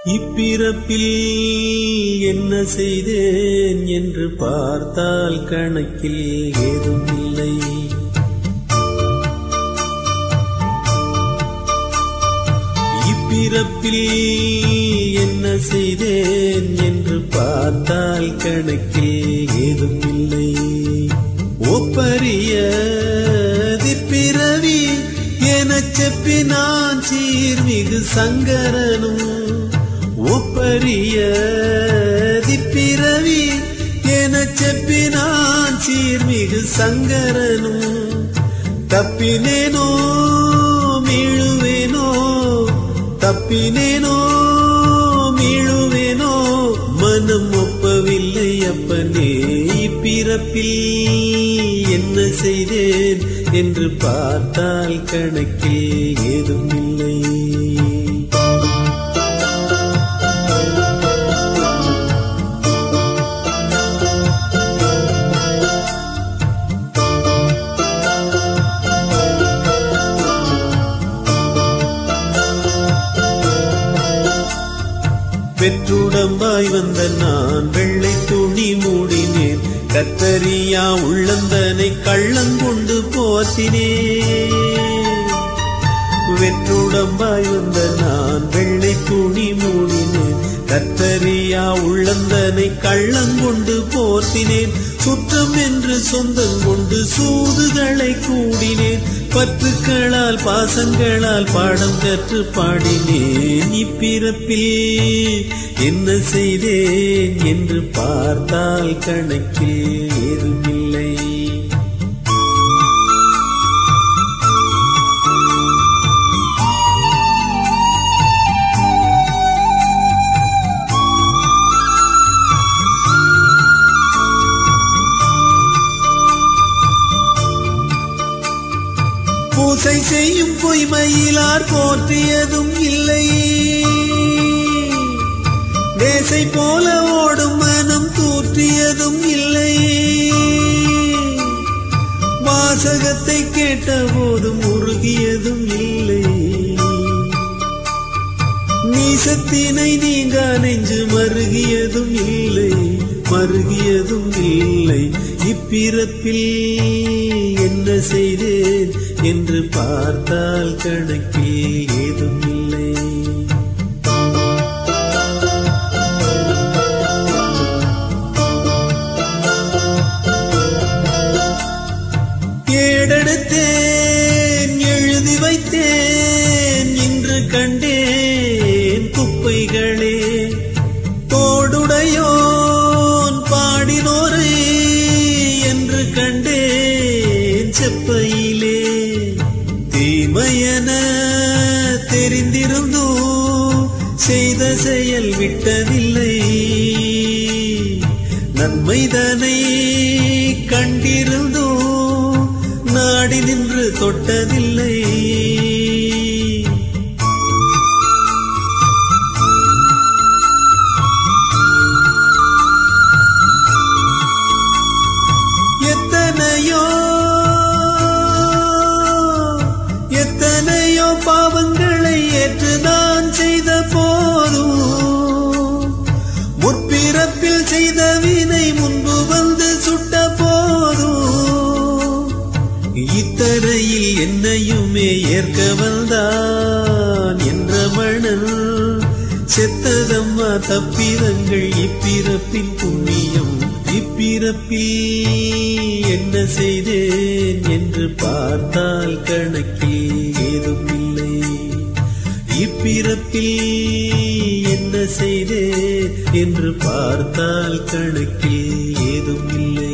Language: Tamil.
இப்பிறப்பில் என்ன செய்தேன் என்று பார்த்தால் கணக்கில் ஏதும் இல்லை இப்பிறப்பில் என்ன செய்தேன் என்று பார்த்தால் கணக்கில் ஏதும் இல்லை ஒப்பரிய திப்பிறவி எனச் செப்பினான் சீர்மிகு சங்கரனும் ஒப்பரிய திப்பிறவி எனச் செப்பினான் சீர்மிகு சங்கரனும் தப்பினேனோ மீழுவேனோ தப்பினேனோ மீழுவேனோ மனம் ஒப்பவில்லை அப்பனே இப்பிறப்பில் என்ன செய்தேன் என்று பார்த்தால் கணக்கில் ஏதும் இல்லை பெற்றுடம்பாய் வந்த நான் வெள்ளை துணி மூடினேன் கத்தரியா உள்ளந்தனை கள்ளங்கொண்டு போத்தினேன் வெற்றுடம்பாய் வந்த நான் வெள்ளை துணி மூடினேன் கத்தரியா உள்ளந்தனை கள்ளங்கொண்டு போர்த்தினேன் சுற்றம் என்று சொந்தம் கொண்டு சூதுகளை கூடினேன் பற்றுக்களால் பாசங்களால் பாடம் கற்று பாடினேன் இப்பிறப்பில் என்ன செய்தேன் என்று பார்த்தால் கணக்கில் ஏதுமில்லை பூசை செய்யும் பொய்மையிலார் போற்றியதும் இல்லை தேசை போல ஓடும் மனம் தூற்றியதும் இல்லை வாசகத்தை கேட்ட போதும் உருகியதும் இல்லை நீசத்தினை நீங்க நெஞ்சு மருகியதும் இல்லை மருகியதும் இல்லை இப்பிறப்பில் என்ன செய்தேன் என்று பார்த்தால் கணக்கில் ஏதும் இல்லை ஏடெடுத்தேன் எழுதி வைத்தேன் இன்று கண்டேன் குப்பைகளே தோடுடையோன் பாடினோரை என்று கண்டேன் செப்பையிலே தீமையன தெரிந்திருந்தோ செய்த செயல் விட்டதில்லை நன்மைதனை கண்டிருந்தோ நாடி நின்று தொட்டதில்லை எத்தனையோ எத்தனையோ பாவங்களை ஏற்று நான் செய்த போதும் முற்பிறப்பில் செய்த வினை முன்பு வந்து சுட்ட போதும் இத்தரையில் என்னையுமே ஏற்க வந்தான் என்ற மணல் செத்ததம்மா தப்பிரங்கள் இப்பிறப்பின் புண்ணியம் இப்பிறப்பில் என்ன செய்தேன் என்று பார்த்தால் கணக்கில் ஏதும் இல்லை இப்பிறப்பில் என்ன செய்தேன் என்று பார்த்தால் கணக்கில் ஏதும் இல்லை